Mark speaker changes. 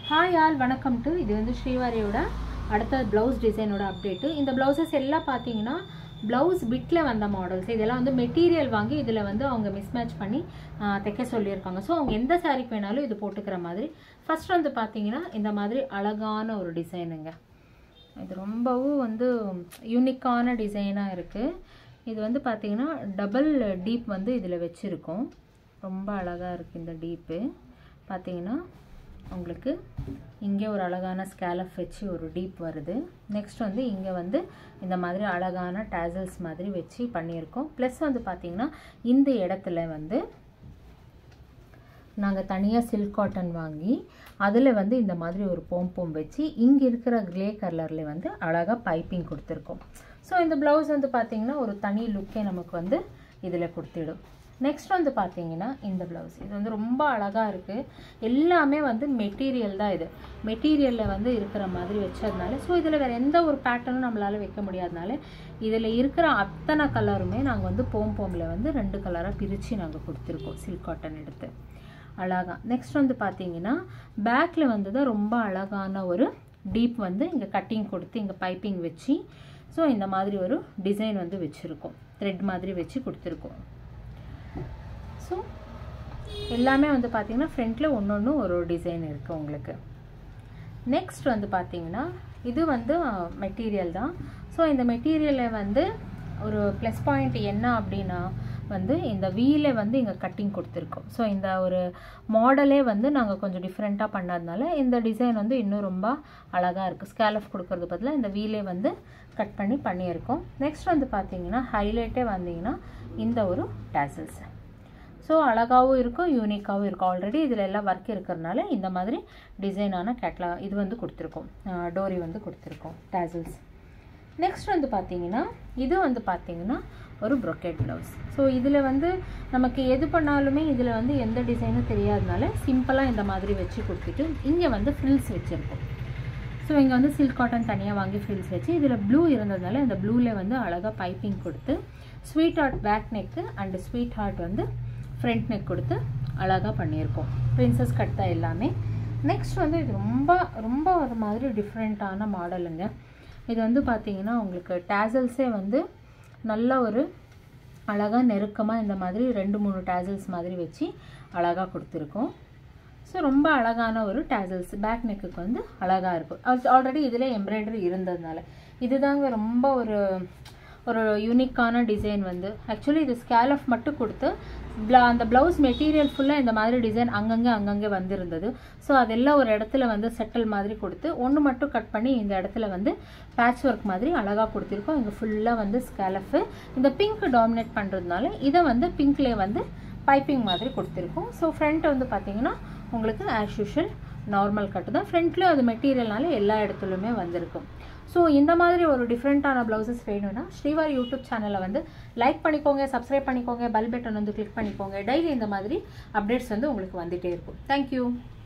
Speaker 1: hi all வணக்கம் to இது வந்து ஸ்ரீவாரியோட அடுத்த ப்ளவுஸ் டிசைனோட அப்டேட்டு இந்த ப்ளவுசஸ் எல்லாம் பார்த்தீங்கன்னா ப்ளவுஸ் பிட்டில் வந்த மாடல்ஸ் இதெல்லாம் வந்து மெட்டீரியல் வாங்கி இதில் வந்து அவங்க மிஸ்மேட்ச் பண்ணி ஆ, தைக்க சொல்லியிருக்காங்க ஸோ அவங்க எந்த சாரிக்கு வேணாலும் இது போட்டுக்கிற மாதிரி ஃபர்ஸ்ட் வந்து பார்த்தீங்கன்னா இந்த மாதிரி அழகான ஒரு டிசைனுங்க இது ரொம்பவும் வந்து யூனிக்கான டிசைனாக இருக்குது இது வந்து பார்த்தீங்கன்னா டபுள் டீப் வந்து இதில் வச்சுருக்கோம் ரொம்ப அழகாக இருக்குது இந்த டீப்பு பார்த்தீங்கன்னா உங்களுக்கு இங்கே ஒரு அழகான ஸ்கேலப் வச்சு ஒரு டீப் வருது நெக்ஸ்ட் வந்து இங்கே வந்து இந்த மாதிரி அழகான டேசல்ஸ் மாதிரி வச்சு பண்ணியிருக்கோம் ப்ளஸ் வந்து பார்த்தீங்கன்னா இந்த இடத்துல வந்து நாங்கள் தனியாக சில்க் காட்டன் வாங்கி அதில் வந்து இந்த மாதிரி ஒரு போம் வச்சு இங்கே இருக்கிற கிரே கலரில் வந்து அழகாக பைப்பிங் கொடுத்துருக்கோம் ஸோ இந்த ப்ளவுஸ் வந்து பார்த்திங்கன்னா ஒரு தனி லுக்கே நமக்கு வந்து இதில் கொடுத்துடும் நெக்ஸ்ட் வந்து பார்த்தீங்கன்னா இந்த ப்ளவுஸ் இது வந்து ரொம்ப அழகாக இருக்குது எல்லாமே வந்து மெட்டீரியல் தான் இது மெட்டீரியலில் வந்து இருக்கிற மாதிரி வச்சதுனால ஸோ இதில் வேறு எந்த ஒரு பேட்டர்னும் நம்மளால் வைக்க முடியாதனால இதில் இருக்கிற அத்தனை கலருமே நாங்கள் வந்து போம் போமில் வந்து ரெண்டு கலராக பிரித்து நாங்கள் கொடுத்துருக்கோம் சில்க் காட்டன் எடுத்து அழகா நெக்ஸ்ட் வந்து பார்த்தீங்கன்னா பேக்கில் வந்து தான் ரொம்ப அழகான ஒரு டீப் வந்து இங்கே கட்டிங் கொடுத்து இங்கே பைப்பிங் வச்சு ஸோ இந்த மாதிரி ஒரு டிசைன் வந்து வச்சுருக்கோம் த்ரெட் மாதிரி வச்சு கொடுத்துருக்கோம் ஸோ எல்லாமே வந்து பார்த்தீங்கன்னா ஃப்ரண்ட்டில் ஒன்று ஒன்று ஒரு ஒரு டிசைன் இருக்குது உங்களுக்கு நெக்ஸ்ட் வந்து பார்த்தீங்கன்னா இது வந்து மெட்டீரியல் தான் ஸோ இந்த மெட்டீரியலை வந்து ஒரு ப்ளஸ் பாயிண்ட் என்ன அப்படின்னா வந்து இந்த வீலே வந்து இங்கே கட்டிங் கொடுத்துருக்கோம் ஸோ இந்த ஒரு மாடலே வந்து நாங்கள் கொஞ்சம் டிஃப்ரெண்ட்டாக பண்ணதுனால இந்த டிசைன் வந்து இன்னும் ரொம்ப அழகாக இருக்குது ஸ்கேலஃப் கொடுக்கறது பதிலாக இந்த வீலே வந்து கட் பண்ணி பண்ணியிருக்கோம் நெக்ஸ்ட் வந்து பார்த்தீங்கன்னா ஹைலைட்டே வந்தீங்கன்னா இந்த ஒரு டேசல்ஸ் ஸோ அழகாகவும் இருக்கும் யூனிக்காகவும் இருக்கும் ஆல்ரெடி இதில் எல்லாம் ஒர்க் இருக்கிறதுனால இந்த மாதிரி டிசைனான கேட்லா இது வந்து கொடுத்துருக்கோம் டோரி வந்து கொடுத்துருக்கோம் டேசல்ஸ் நெக்ஸ்ட் வந்து பார்த்தீங்கன்னா இது வந்து பார்த்தீங்கன்னா ஒரு ப்ரொக்கெட் ப்ளவுஸ் ஸோ இதில் வந்து நமக்கு எது பண்ணாலுமே இதில் வந்து எந்த டிசைனும் தெரியாதனால சிம்பிளாக இந்த மாதிரி வச்சு கொடுத்துட்டு இங்கே வந்து ஃப்ரில்ஸ் வச்சுருக்கோம் ஸோ இங்கே வந்து சில்க் காட்டன் தனியாக வாங்கி ஃப்ரில்ஸ் வச்சு இதில் ப்ளூ இருந்ததுனால இந்த ப்ளூவில் வந்து அழகாக பைப்பிங் கொடுத்து sweetheart back neck and sweetheart வந்து ஃப்ரண்ட் நெக் கொடுத்து அழகாக பண்ணியிருக்கோம் பிரின்சஸ் கட் தான் எல்லாமே நெக்ஸ்ட் வந்து இது ரொம்ப ரொம்ப ஒரு மாதிரி டிஃப்ரெண்ட்டான மாடலுங்க இது வந்து பார்த்தீங்கன்னா உங்களுக்கு டேசல்ஸே வந்து நல்ல ஒரு அழகாக நெருக்கமாக இந்த மாதிரி ரெண்டு மூணு டேசல்ஸ் மாதிரி வச்சு அழகாக கொடுத்துருக்கோம் ஸோ ரொம்ப அழகான ஒரு டேசல்ஸ் பேக் நெக்குக்கு வந்து அழகாக இருக்கும் அது ஆல்ரெடி இதில் எம்ப்ராய்டரி இருந்ததுனால இதுதாங்க ரொம்ப ஒரு ஒரு யூனிக்கான டிசைன் வந்து ஆக்சுவலி இது ஸ்கேலஃப் மட்டும் கொடுத்து ப்ள அந்த ப்ளவுஸ் மெட்டீரியல் ஃபுல்லாக இந்த மாதிரி டிசைன் அங்கங்கே அங்கங்கே வந்திருந்தது ஸோ அதெல்லாம் ஒரு இடத்துல வந்து செட்டில் மாதிரி கொடுத்து ஒன்று மட்டும் கட் பண்ணி இந்த இடத்துல வந்து பேட்ச் ஒர்க் மாதிரி அழகாக கொடுத்துருக்கோம் இங்கே ஃபுல்லாக வந்து ஸ்கேலஃபு இந்த பிங்க் டாமினேட் பண்ணுறதுனால இதை வந்து பிங்க்லேயே வந்து பைப்பிங் மாதிரி கொடுத்துருக்கோம் ஸோ ஃப்ரண்ட் வந்து பார்த்தீங்கன்னா உங்களுக்கு ஆஸ் யூஷுவல் நார்மல் கட்டு தான் ஃப்ரண்ட்லேயும் அது மெட்டீரியல்னால எல்லா இடத்துலையுமே வந்திருக்கும் ஸோ இந்த மாதிரி ஒரு டிஃப்ரெண்ட்டான ப்ளவுசஸ் வேணும்னா ஸ்ரீவாரி யூடியூப் சேனலை வந்து லைக் பண்ணிக்கோங்க சப்ஸ்கிரைப் பண்ணிக்கோங்க பெல் பட்டன் வந்து கிளிக் பண்ணிக்கோங்க டெய்லி இந்த மாதிரி அப்டேட்ஸ் வந்து உங்களுக்கு வந்துகிட்டே இருக்கும் தேங்க்யூ